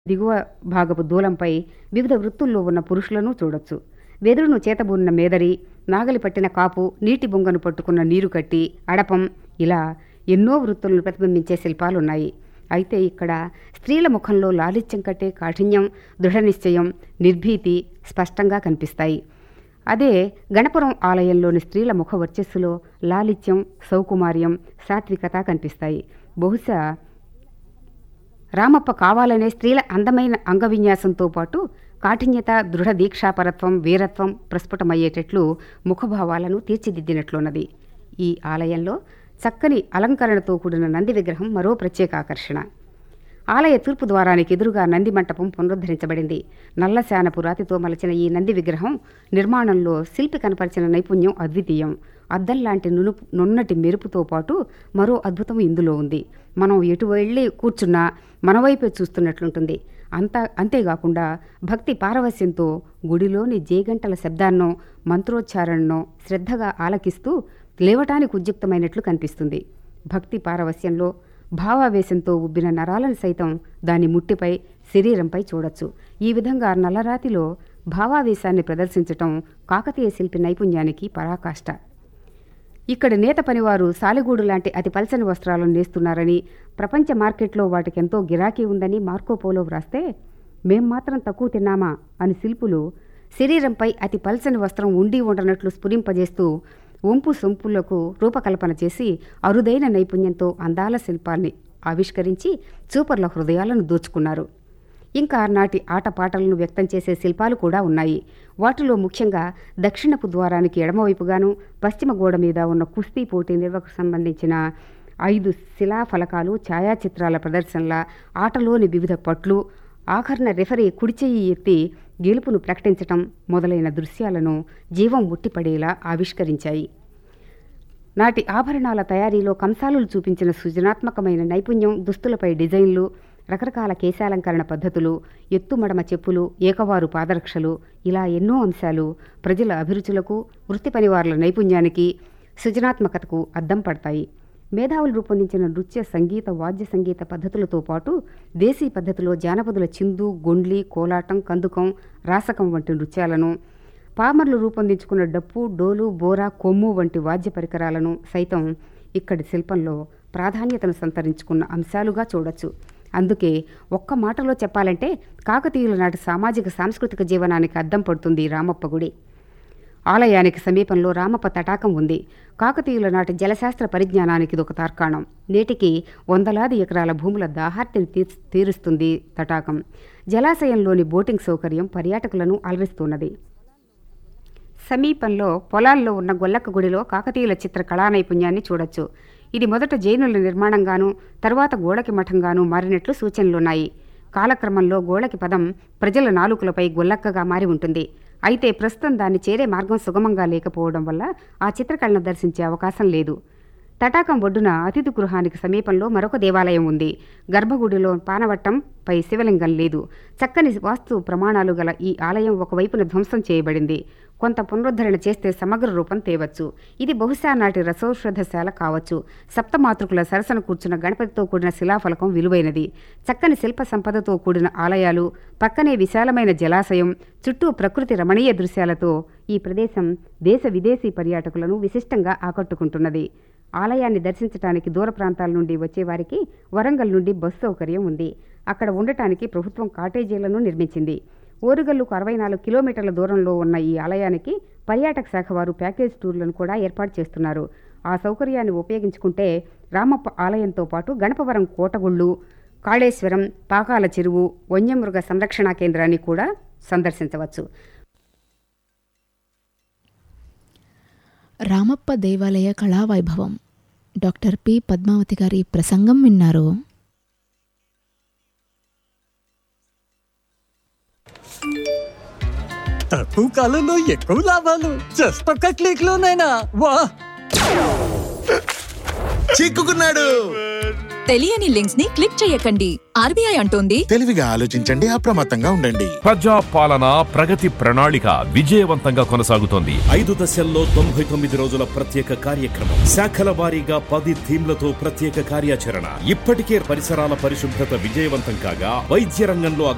దిగువ భాగపు దూలంపై వివిధ వృత్తుల్లో ఉన్న పురుషులను చూడొచ్చు వెదురును చేతబూనిన మేదరి నాగలి పట్టిన కాపు నీటి బొంగను పట్టుకున్న నీరు కట్టి అడపం ఇలా ఎన్నో వృత్తులను ప్రతిబింబించే శిల్పాలున్నాయి అయితే ఇక్కడ స్త్రీల ముఖంలో లాలిత్యం కట్టే కాఠిన్యం దృఢనిశ్చయం నిర్భీతి స్పష్టంగా కనిపిస్తాయి అదే గణపురం ఆలయంలోని స్త్రీల ముఖ వర్చస్సులో లాలిత్యం సౌకుమార్యం సాత్వికత కనిపిస్తాయి బహుశా రామప్ప కావాలనే స్త్రీల అందమైన అంగవిన్యాసంతో పాటు కాఠిన్యత దృఢ దీక్షాపరత్వం వీరత్వం ప్రస్ఫుటమయ్యేటట్లు ముఖభావాలను తీర్చిదిద్దినట్లున్నది ఈ ఆలయంలో చక్కని అలంకరణతో కూడిన నంది విగ్రహం మరో ప్రత్యేక ఆకర్షణ ఆలయ తూర్పు ద్వారానికి ఎదురుగా నంది మంటపం పునరుద్ధరించబడింది నల్లశానపు రాతితో మలచిన ఈ నంది విగ్రహం నిర్మాణంలో శిల్పి కనపరిచిన నైపుణ్యం అద్వితీయం అద్దం లాంటి నునుపు నున్నటి మెరుపుతో పాటు మరో అద్భుతం ఇందులో ఉంది మనం ఎటు వెళ్ళి కూర్చున్నా మన వైపే చూస్తున్నట్లుంటుంది అంతా అంతేకాకుండా భక్తి పారవస్యంతో గుడిలోని జేగంటల శబ్దాన్నో మంత్రోచ్చారణనో శ్రద్ధగా ఆలకిస్తూ లేవటానికి ఉద్యుక్తమైనట్లు కనిపిస్తుంది భక్తి పారవస్యంలో భావావేశంతో ఉబ్బిన నరాలను సైతం దాని ముట్టిపై శరీరంపై చూడొచ్చు ఈ విధంగా నల్లరాతిలో భావావేశాన్ని ప్రదర్శించటం కాకతీయ శిల్పి నైపుణ్యానికి పరాకాష్ట ఇక్కడ నేత పనివారు సాలెగూడు లాంటి అతి పల్చని వస్త్రాలను నేస్తున్నారని ప్రపంచ మార్కెట్లో వాటికి ఎంతో గిరాకీ ఉందని మార్కోపోలో వ్రాస్తే మేం మాత్రం తక్కువ తిన్నామా అని శిల్పులు శరీరంపై అతి పల్చని వస్త్రం ఉండి ఉండనట్లు స్ఫురింపజేస్తూ వంపు సొంపులకు రూపకల్పన చేసి అరుదైన నైపుణ్యంతో అందాల శిల్పాల్ని ఆవిష్కరించి చూపర్ల హృదయాలను దోచుకున్నారు ఇంకా నాటి ఆటపాటలను వ్యక్తం చేసే శిల్పాలు కూడా ఉన్నాయి వాటిలో ముఖ్యంగా దక్షిణపు ద్వారానికి ఎడమవైపుగాను పశ్చిమ గోడ మీద ఉన్న కుస్తీ పోటీ నిర్వహకు సంబంధించిన ఐదు శిలాఫలకాలు ఛాయాచిత్రాల ప్రదర్శనల ఆటలోని వివిధ పట్లు ఆఖరణ రెఫరీ కుడిచెయ్యి ఎత్తి గెలుపును ప్రకటించటం మొదలైన దృశ్యాలను జీవం ముట్టిపడేలా ఆవిష్కరించాయి నాటి ఆభరణాల తయారీలో కంసాలులు చూపించిన సృజనాత్మకమైన నైపుణ్యం దుస్తులపై డిజైన్లు రకరకాల కేశాలంకరణ పద్ధతులు ఎత్తుమడమ చెప్పులు ఏకవారు పాదరక్షలు ఇలా ఎన్నో అంశాలు ప్రజల అభిరుచులకు వృత్తి పనివారుల నైపుణ్యానికి సృజనాత్మకతకు అద్దం పడతాయి మేధావులు రూపొందించిన నృత్య సంగీత వాద్య సంగీత పద్ధతులతో పాటు దేశీ పద్ధతిలో జానపదుల చిందు గొండ్లి కోలాటం కందుకం రాసకం వంటి నృత్యాలను పామర్లు రూపొందించుకున్న డప్పు డోలు బోరా కొమ్ము వంటి వాద్య పరికరాలను సైతం ఇక్కడి శిల్పంలో ప్రాధాన్యతను సంతరించుకున్న అంశాలుగా చూడొచ్చు అందుకే ఒక్క మాటలో చెప్పాలంటే కాకతీయుల నాటి సామాజిక సాంస్కృతిక జీవనానికి అద్దం పడుతుంది రామప్ప గుడి ఆలయానికి సమీపంలో రామప్ప తటాకం ఉంది కాకతీయుల నాటి జలశాస్త్ర పరిజ్ఞానానికి ఇదొక తార్కాణం నేటికి వందలాది ఎకరాల భూముల దాహార్తిని తీర్ తీరుస్తుంది తటాకం జలాశయంలోని బోటింగ్ సౌకర్యం పర్యాటకులను అలరిస్తున్నది సమీపంలో పొలాల్లో ఉన్న గొల్లక్క గుడిలో కాకతీయుల చిత్ర కళా నైపుణ్యాన్ని చూడొచ్చు ఇది మొదట జైనుల నిర్మాణంగాను తర్వాత గోడకి మఠంగాను మారినట్లు సూచనలున్నాయి కాలక్రమంలో గోడకి పదం ప్రజల నాలుకలపై గొల్లక్కగా మారి ఉంటుంది అయితే ప్రస్తుతం దాన్ని చేరే మార్గం సుగమంగా లేకపోవడం వల్ల ఆ చిత్రకళను దర్శించే అవకాశం లేదు తటాకం ఒడ్డున అతిథి గృహానికి సమీపంలో మరొక దేవాలయం ఉంది గర్భగుడిలో పానవట్టం పై శివలింగం లేదు చక్కని వాస్తు ప్రమాణాలు గల ఈ ఆలయం ఒకవైపున ధ్వంసం చేయబడింది కొంత పునరుద్ధరణ చేస్తే సమగ్ర రూపం తేవచ్చు ఇది బహుశా నాటి రసౌషధశాల కావచ్చు సప్తమాతృకుల సరసన కూర్చున్న గణపతితో కూడిన శిలాఫలకం విలువైనది చక్కని శిల్ప సంపదతో కూడిన ఆలయాలు పక్కనే విశాలమైన జలాశయం చుట్టూ ప్రకృతి రమణీయ దృశ్యాలతో ఈ ప్రదేశం దేశ విదేశీ పర్యాటకులను విశిష్టంగా ఆకట్టుకుంటున్నది ఆలయాన్ని దర్శించడానికి దూర ప్రాంతాల నుండి వచ్చేవారికి వరంగల్ నుండి బస్సు సౌకర్యం ఉంది అక్కడ ఉండటానికి ప్రభుత్వం కాటేజీలను నిర్మించింది ఓరుగల్లుకు అరవై నాలుగు కిలోమీటర్ల దూరంలో ఉన్న ఈ ఆలయానికి పర్యాటక శాఖ వారు ప్యాకేజ్ టూర్లను కూడా ఏర్పాటు చేస్తున్నారు ఆ సౌకర్యాన్ని ఉపయోగించుకుంటే రామప్ప ఆలయంతో పాటు గణపవరం కోటగుళ్ళు కాళేశ్వరం పాకాల చెరువు వన్యమృగ సంరక్షణా కేంద్రాన్ని కూడా సందర్శించవచ్చు రామప్ప దేవాలయ కళావైభవం డాక్టర్ పి పద్మావతి గారి ప్రసంగం విన్నారు తక్కువ కాలంలో ఎక్కువ లాభాలు జస్ట్ ఒక్క క్లిక్ లోనైనా వా చిక్కుకున్నాడు తెలియని లింక్స్ ని క్లిక్ చేయకండి ఆర్బీఐ అంటోంది తెలివిగా ఆలోచించండి అప్రమత్తంగా ఉండండి ప్రజా పాలన ప్రగతి ప్రణాళిక విజయవంతంగా కొనసాగుతోంది ఐదు దశల్లో తొంభై తొమ్మిది రోజుల ప్రత్యేక కార్యక్రమం శాఖల వారీగా పది థీమ్లతో ప్రత్యేక కార్యాచరణ ఇప్పటికే పరిసరాల పరిశుభ్రత విజయవంతం కాగా వైద్య రంగంలో